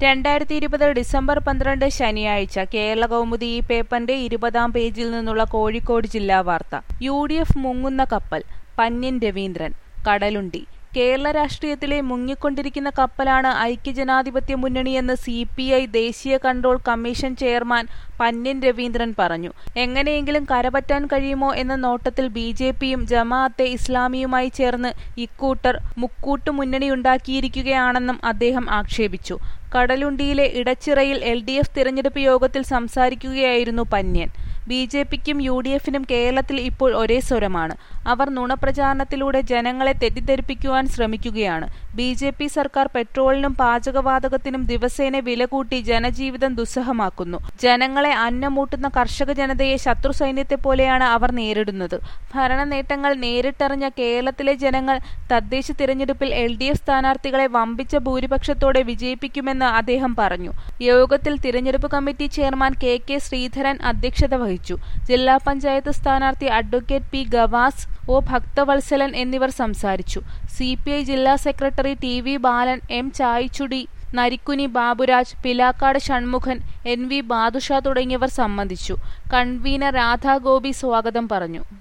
രണ്ടായിരത്തി ഇരുപത് ഡിസംബർ പന്ത്രണ്ട് ശനിയാഴ്ച കേരള കൗമുദി ഈ പേപ്പറിന്റെ ഇരുപതാം പേജിൽ നിന്നുള്ള കോഴിക്കോട് ജില്ലാ വാർത്ത യു ഡി എഫ് മുങ്ങുന്ന കപ്പൽ പന്ന്യൻ രവീന്ദ്രൻ കടലുണ്ടി കേരള രാഷ്ട്രീയത്തിലെ മുങ്ങിക്കൊണ്ടിരിക്കുന്ന കപ്പലാണ് ഐക്യജനാധിപത്യ മുന്നണിയെന്ന് സി പി ഐ ദേശീയ control commission chairman Pannyan Raveendran പറഞ്ഞു എങ്ങനെയെങ്കിലും കരപറ്റാൻ കഴിയുമോ എന്ന നോട്ടത്തിൽ ബി ജെ പിയും ജമാഅത്തെ ഇസ്ലാമിയുമായി ചേർന്ന് ഇക്കൂട്ടർ മുക്കൂട്ടു മുന്നണിയുണ്ടാക്കിയിരിക്കുകയാണെന്നും അദ്ദേഹം ആക്ഷേപിച്ചു കടലുണ്ടിയിലെ ഇടച്ചിറയിൽ എൽ ഡി എഫ് തിരഞ്ഞെടുപ്പ് യോഗത്തിൽ സംസാരിക്കുകയായിരുന്നു പന്ന്യൻ ബി ജെ പിക്കും യു ഡി എഫിനും കേരളത്തിൽ ഇപ്പോൾ ഒരേ സ്വരമാണ് അവർ നുണപ്രചാരണത്തിലൂടെ ജനങ്ങളെ തെറ്റിദ്ധരിപ്പിക്കുവാൻ ശ്രമിക്കുകയാണ് ബി ജെ പി സർക്കാർ പെട്രോളിനും പാചകവാതകത്തിനും ദിവസേന വില കൂട്ടി ജനജീവിതം ദുസ്സഹമാക്കുന്നു ജനങ്ങളെ അന്നമൂട്ടുന്ന കർഷക ജനതയെ ശത്രു സൈന്യത്തെ പോലെയാണ് അവർ നേരിടുന്നത് ഭരണ നേട്ടങ്ങൾ നേരിട്ടറിഞ്ഞ കേരളത്തിലെ ജനങ്ങൾ തദ്ദേശ തിരഞ്ഞെടുപ്പിൽ എൽ ഡി എഫ് സ്ഥാനാർത്ഥികളെ വമ്പിച്ച ഭൂരിപക്ഷത്തോടെ വിജയിപ്പിക്കുമെന്ന് അദ്ദേഹം പറഞ്ഞു യോഗത്തിൽ തിരഞ്ഞെടുപ്പ് committee chairman K K Sreedharan അധ്യക്ഷത വഹിച്ചു ജില്ലാ പഞ്ചായത്ത് സ്ഥാനാർത്ഥി advocate P Gavas O Bhakthavalsalan എന്നിവർ സംസാരിച്ചു സി പി ഐ ജില്ലാ secretary T V Balan M Chayichudi Narikkuni Baburaj Pilakkad Shanmughan N V Badusha തുടങ്ങിയവർ സംബന്ധിച്ചു കൺവീനർ രാധാഗോപി സ്വാഗതം പറഞ്ഞു